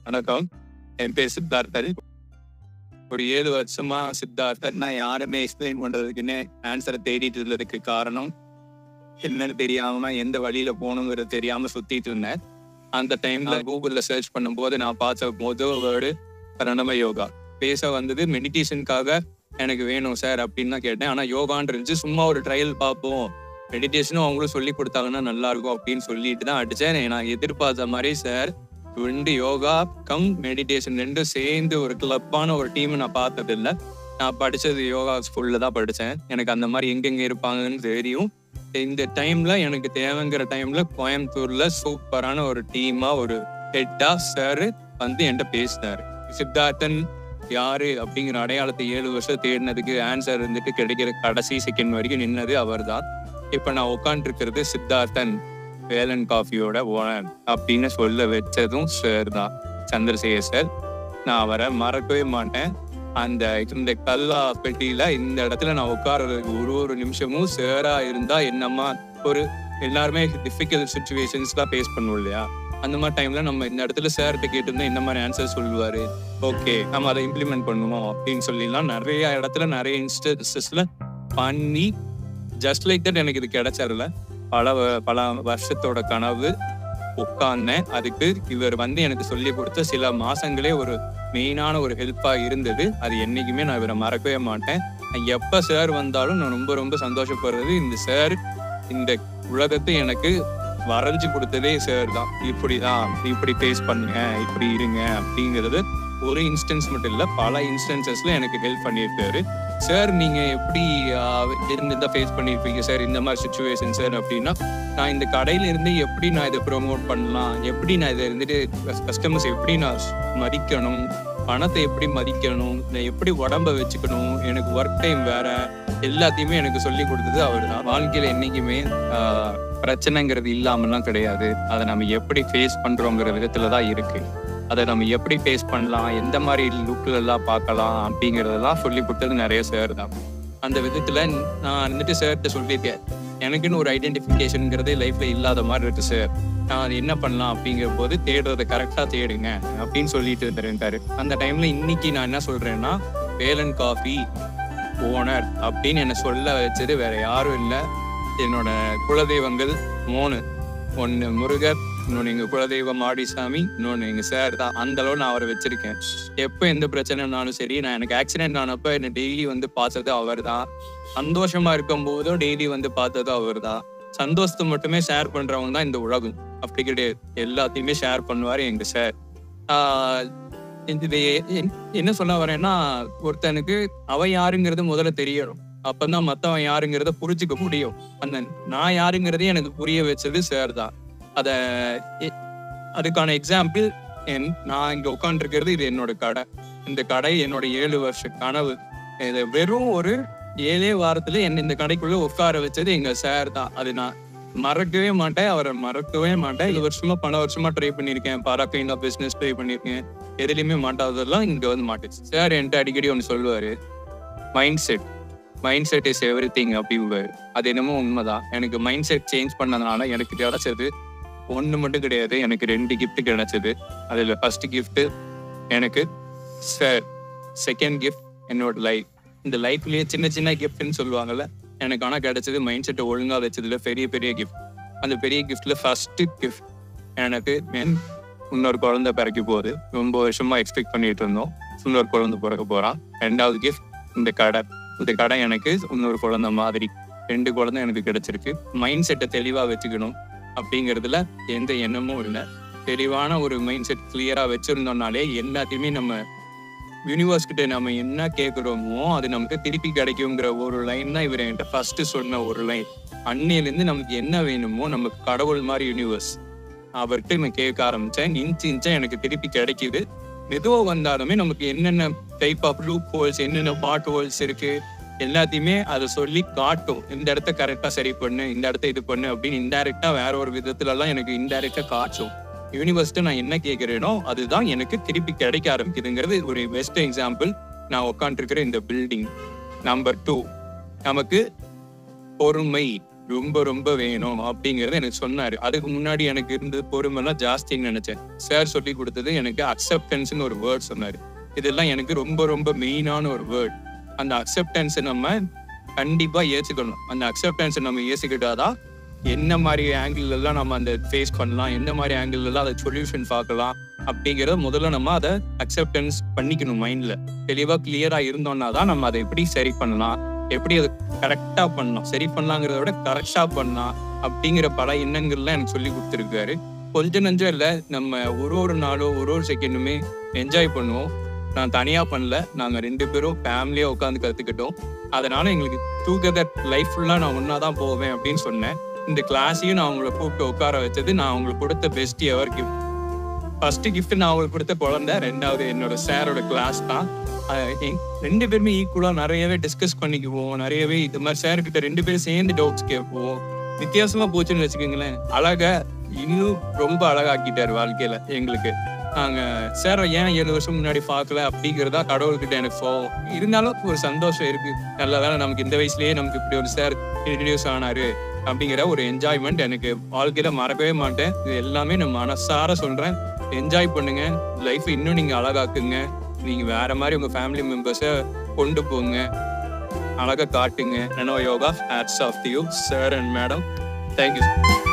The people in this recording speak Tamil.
வணக்கம் என் பேர் சித்தார்த்தன் ஒரு ஏழு வருஷமா சித்தார்த்தன் நான் யாருமே எக்ஸ்பிளைன் பண்றதுக்குன்னு ஆன்சரை தேடிட்டு இருந்ததுக்கு காரணம் என்னன்னு தெரியாம எந்த வழியில போகணுங்கிறது தெரியாம சுத்திட்டு இருந்தேன் அந்த டைம்ல கூகுள்ல சர்ச் பண்ணும்போது நான் பார்த்த முதல் வேர்டு பிரணவ யோகா பேச வந்தது மெடிடேஷனுக்காக எனக்கு வேணும் சார் அப்படின்னு தான் கேட்டேன் ஆனா யோகான்னு இருந்துச்சு சும்மா ஒரு ட்ரையல் பார்ப்போம் மெடிடேஷனும் அவங்களும் சொல்லி கொடுத்தாங்கன்னா நல்லா இருக்கும் அப்படின்னு சொல்லிட்டு தான் அடிச்சேன் நான் எதிர்பார்த்த மாதிரி சார் ரெண்டு யோகா கம் மெடிடேஷன் ரெண்டும் சேர்ந்து ஒரு கிளப்பான ஒரு டீம் நான் பார்த்தது இல்ல நான் படிச்சது யோகா ஸ்கூல்ல தான் படிச்சேன் எனக்கு அந்த மாதிரி எங்கெங்க இருப்பாங்கன்னு தெரியும் இந்த டைம்ல எனக்கு தேவைங்கிற டைம்ல கோயம்புத்தூர்ல சூப்பரான ஒரு டீமா ஒரு ஹெட்டா சார் வந்து என்கிட்ட பேசினாரு சித்தார்த்தன் யாரு அப்படிங்கிற அடையாளத்தை ஏழு வருஷம் தேடினதுக்கு ஆன்சர் இருந்துட்டு கிடைக்கிற கடைசி செகண்ட் வரைக்கும் நின்னது அவர் தான் இப்ப நான் உட்காந்துருக்கிறது சித்தார்த்தன் வேலன் காஃபியோட ஓனர் அப்படின்னு சொல்ல வச்சதும் சார் தான் சந்திரசேகர் சார் நான் அவரை மறக்கவே மாட்டேன் அந்த இந்த கல்லா பெட்டியில இந்த இடத்துல நான் உட்கார்றதுக்கு ஒரு ஒரு நிமிஷமும் சேரா இருந்தா என்னம்மா ஒரு எல்லாருமே டிஃபிகல்ட் சுச்சுவேஷன்ஸ்லாம் ஃபேஸ் பண்ணுவோம் இல்லையா அந்த மாதிரி டைம்ல நம்ம இந்த இடத்துல சார்கிட்ட கேட்டிருந்தா இந்த மாதிரி ஆன்சர் சொல்லுவாரு ஓகே நம்ம அதை இம்ப்ளிமெண்ட் பண்ணுவோம் அப்படின்னு சொல்லிலாம் நிறைய இடத்துல நிறைய இன்ஸ்டன்சஸ்ல பண்ணி ஜஸ்ட் லைக் தட் எனக்கு இது கிடைச்சதுல பல வ- பல வருஷத்தோட கனவு உட்கார்ந்தேன் அதுக்கு இவர் வந்து எனக்கு சொல்லி கொடுத்த சில மாசங்களே ஒரு மெயினான ஒரு ஹெல்ப்பா இருந்தது அது என்னைக்குமே நான் இவரை மறக்கவே மாட்டேன் நான் எப்ப சார் வந்தாலும் நான் ரொம்ப ரொம்ப சந்தோஷப்படுறது இந்த சார் இந்த உலகத்தை எனக்கு வரைஞ்சு கொடுத்ததே சார் தான் இப்படிதான் இப்படி ஃபேஸ் பண்ணுங்க இப்படி இருங்க அப்படிங்கிறது ஒரு இன்ஸ்டன்ஸ் மட்டும் இல்ல பல இன்ஸ்டன்சஸ்ல எனக்கு ஹெல்ப் பண்ணியிருக்காரு சார் நீங்க எப்படி ஆஹ், இருந்து ஃபேஸ் பண்ணியிருப்பீங்க சார் இந்த மாதிரி சுச்சுவேஷன் சார் அப்படின்னா நான் இந்த கடையில இருந்து எப்படி நான் இதை ப்ரோமோட் பண்ணலாம் எப்படி நான் இதை இருந்துட்டு கஸ்டமர்ஸ் எப்படி நான் மதிக்கணும் பணத்தை எப்படி மதிக்கணும் நான் எப்படி உடம்ப வச்சுக்கணும் எனக்கு ஒர்க் டைம் வேற எல்லாத்தையுமே எனக்கு சொல்லி கொடுத்தது அவர் தான் வாழ்க்கையில என்னைக்குமே ஆஹ், பிரச்சனைங்கிறது இல்லாமலாம் கிடையாது அதை நம்ம எப்படி ஃபேஸ் பண்றோங்கிற விதத்துல தான் இருக்கு அதை நம்ம எப்படி ஃபேஸ் பண்ணலாம் எந்த மாதிரி லுக்கில் எல்லாம் பார்க்கலாம் அப்படிங்கிறதெல்லாம் சொல்லி கொடுத்தது நிறைய சார் தான் அந்த விதத்துல நான் வந்துட்டு சார்கிட்ட சொல்லியிருக்கேன் எனக்குன்னு ஒரு ஐடென்டிஃபிகேஷனுங்கிறதே லைஃப்ல இல்லாத மாதிரி இருக்கு சார் நான் அது என்ன பண்ணலாம் அப்படிங்கிற போது தேடுறதை கரெக்டா தேடுங்க அப்படின்னு சொல்லிட்டு இருந்திருந்தாரு அந்த டைம்ல இன்னைக்கு நான் என்ன சொல்றேன்னா வேலன் காஃபி ஓனர் அப்படின்னு என்னை சொல்ல வச்சது வேற யாரும் இல்லை என்னோட குலதெய்வங்கள் மூணு ஒன்னு முருகர் இன்னொன்னு எங்க குலதெய்வம் ஆடிசாமி இன்னொன்னு எங்க சார் தான் அந்த அளவு நான் அவரை வச்சிருக்கேன் எப்போ எந்த பிரச்சனைனாலும் சரி நான் எனக்கு ஆக்சிடென்ட் ஆனப்ப என்ன டெய்லி வந்து பார்த்தது அவர் தான் சந்தோஷமா இருக்கும் போதும் டெய்லி வந்து பார்த்தது அவர் தான் சந்தோஷத்தை மட்டுமே ஷேர் பண்றவங்க தான் இந்த உலகம் அப்படி கிடையாது எல்லாத்தையுமே ஷேர் பண்ணுவாரு எங்க சார் ஆஹ் இது எ- என்ன சொல்ல வரேன்னா ஒருத்தனுக்கு அவன் யாருங்கிறது முதல்ல தெரியணும் அப்பதான் மத்தவன் யாருங்கிறத புரிஞ்சுக்க முடியும் அந்த நான் யாருங்கிறதே எனக்கு புரிய வச்சது சார் தான் அத எ- அதுக்கான எக்ஸாம்பிள் என் நான் இங்க உட்காந்துருக்கிறது இது என்னோட கடை இந்த கடை என்னோட ஏழு வருஷ கனவு இது வெறும் ஒரு ஏழே வாரத்துல என்ன இந்த கடைக்குள்ள உட்கார வச்சது எங்க சார் தான் அது நான் மறக்கவே மாட்டேன் அவரை மறக்கவே மாட்டேன் இது வருஷமா பல வருஷமா ட்ரை பண்ணியிருக்கேன் பாரா கைண்ட் ஆஃப் பிசினஸ் ட்ரை பண்ணியிருக்கேன் எதுலையுமே மாட்டாததெல்லாம் இங்க வந்து மாட்டுச்சு சார் என்கிட்ட அடிக்கடி ஒன்று சொல்லுவாரு mind set mind set is every திங் அப்படிம்பாரு அது என்னமோ உண்மைதான் எனக்கு மைண்ட் செட் சேஞ்ச் பண்ணதுனால எனக்கு கிடைச்சது ஒன்று மட்டும் கிடையாது எனக்கு ரெண்டு கிஃப்ட் கிடைச்சது அதில் ஃபர்ஸ்ட் கிஃப்ட் எனக்கு சார் செகண்ட் கிஃப்ட் என்னோட லைஃப் இந்த லைஃப்லயே சின்ன சின்ன கிஃப்ட்னு சொல்லுவாங்கல்ல எனக்கு ஆனால் கிடைச்சது மைண்ட் செட்டை ஒழுங்கா வச்சதுல பெரிய பெரிய கிஃப்ட் அந்த பெரிய கிஃப்ட்ல ஃபர்ஸ்ட் கிஃப்ட் எனக்கு என் இன்னொரு குழந்தை பிறக்க போகுது ரொம்ப வருஷமா எக்ஸ்பெக்ட் பண்ணிட்டு இருந்தோம் இன்னொரு குழந்தை பிறக்க போறான் ரெண்டாவது கிஃப்ட் இந்த கடை இந்த கடை எனக்கு இன்னொரு குழந்தை மாதிரி ரெண்டு குழந்தை எனக்கு கிடைச்சிருக்கு மைண்ட் செட்டை தெளிவா வச்சுக்கணும் அப்படிங்கிறதுல எந்த எண்ணமும் இல்லை தெளிவான ஒரு மைண்ட் செட் கிளியரா வச்சிருந்தோம்னாலே எல்லாத்தையுமே நம்ம யூனிவர்ஸ் கிட்ட நம்ம என்ன கேட்குறோமோ அது நமக்கு திருப்பி கிடைக்குங்கிற ஒரு லைன் தான் இவர் என்கிட்ட ஃபர்ஸ்ட் சொன்ன ஒரு லைன் அன்னையிலேருந்து நமக்கு என்ன வேணுமோ நமக்கு கடவுள் மாதிரி யூனிவர்ஸ் அவர்கிட்ட நான் கேட்க ஆரம்பிச்சேன் இன்ச்சு இன்ச்சா எனக்கு திருப்பி கிடைக்குது மெதுவாக வந்தாலுமே நமக்கு என்னென்ன டைப் ஆஃப் லூப் ஹோல்ஸ் என்னென்ன பாட் ஹோல்ஸ் இருக்கு எல்லாத்தையுமே அதை சொல்லி காட்டும் இந்த இடத்த கரெக்டா சரி பண்ணு இந்த இடத்த இது பண்ணு அப்படின்னு இன்டைரக்டா வேற ஒரு விதத்துல எல்லாம் எனக்கு இன்டைரக்டா காட்டும் யூனிவர்ஸ்ட்டு நான் என்ன கேட்கிறேனோ அதுதான் எனக்கு திருப்பி கிடைக்க ஆரம்பிக்குதுங்கிறது ஒரு பெஸ்ட் எக்ஸாம்பிள் நான் உட்காந்துருக்கிற இந்த பில்டிங் நம்பர் டூ நமக்கு பொறுமை ரொம்ப ரொம்ப வேணும் அப்படிங்கறது எனக்கு சொன்னாரு அதுக்கு முன்னாடி எனக்கு இருந்த பொறுமைலாம் ஜாஸ்தின்னு நினைச்சேன் சார் சொல்லி கொடுத்தது எனக்கு அக்செப்டன்ஸ்னு ஒரு வேர்ட் சொன்னாரு இதெல்லாம் எனக்கு ரொம்ப ரொம்ப மெயினான ஒரு வேர்ட் அந்த அக்செப்டன்ஸை நம்ம கண்டிப்பா ஏற்றுக்கணும் அந்த அக்செப்டன்ஸை நம்ம ஏற்றுக்கிட்டாதான் என்ன மாதிரி ஆங்கிள் எல்லாம் நம்ம அந்த ஃபேஸ் பண்ணலாம் என்ன மாதிரி ஆங்கிள் எல்லாம் அதை சொல்யூஷன் பார்க்கலாம் அப்படிங்கறத முதல்ல நம்ம அதை அக்செப்டன்ஸ் பண்ணிக்கணும் மைண்ட்ல தெளிவா கிளியரா இருந்தோம்னா தான் நம்ம அதை எப்படி சரி பண்ணலாம் எப்படி அதை கரெக்டா பண்ணலாம் சரி பண்ணலாங்கிறத விட கரெக்டா பண்ணலாம் அப்படிங்கிற பல எண்ணங்கள்லாம் எனக்கு சொல்லி கொடுத்துருக்காரு கொஞ்சம் நஞ்சம் இல்லை நம்ம ஒரு ஒரு நாளும் ஒரு ஒரு செகண்டுமே என்ஜாய் பண்ணுவோம் நான் தனியா பண்ணல நாங்க ரெண்டு பேரும் ஃபேமிலியா உட்காந்து கத்துக்கிட்டோம் அதனால எங்களுக்கு டூகெதர் லைஃப் ஃபுல்லா நான் ஒன்னா தான் போவேன் அப்படின்னு சொன்னேன் இந்த கிளாஸையும் நான் அவங்கள கூப்பிட்டு உட்கார வச்சது நான் அவங்களுக்கு கொடுத்த best ever gift first gift நான் அவங்களுக்கு கொடுத்த குழந்தை ரெண்டாவது என்னோட சாரோட கிளாஸ் தான் அஹ் எங்க- ரெண்டு பேருமே ஈக்குவலா நிறையவே டிஸ்கஸ் பண்ணிக்குவோம் நிறையவே இது மாதிரி சார் கிட்ட ரெண்டு பேரும் சேர்ந்து டவுட்ஸ் கேட்போம் வித்தியாசமா போச்சுன்னு வச்சுக்கோங்களேன் அழகா இன்னும் ரொம்ப அழகாக்கிட்டாரு வாழ்க்கையில எங்களுக்கு நாங்க சார் ஏன் ஏழு வருஷம் முன்னாடி பார்க்கல அப்படிங்கிறதா கடவுள்கிட்ட எனக்கு கோவம் இருந்தாலும் ஒரு சந்தோஷம் இருக்கு நல்ல வேளை நமக்கு இந்த வயசுலயே நமக்கு இப்படி ஒரு சார் இன்ட்ரடியூஸ் ஆனாரு அப்படிங்கிற ஒரு என்ஜாய்மெண்ட் எனக்கு வாழ்க்கையில மறக்கவே மாட்டேன் இது எல்லாமே நான் மனசார சொல்றேன் என்ஜாய் பண்ணுங்க லைஃப் இன்னும் நீங்க அழகாக்குங்க நீங்க வேற மாதிரி உங்க ஃபேமிலி மெம்பர்ஸை கொண்டு போங்க அழகா காட்டுங்க ரெனோ யோகா hats off you sir and madam thank you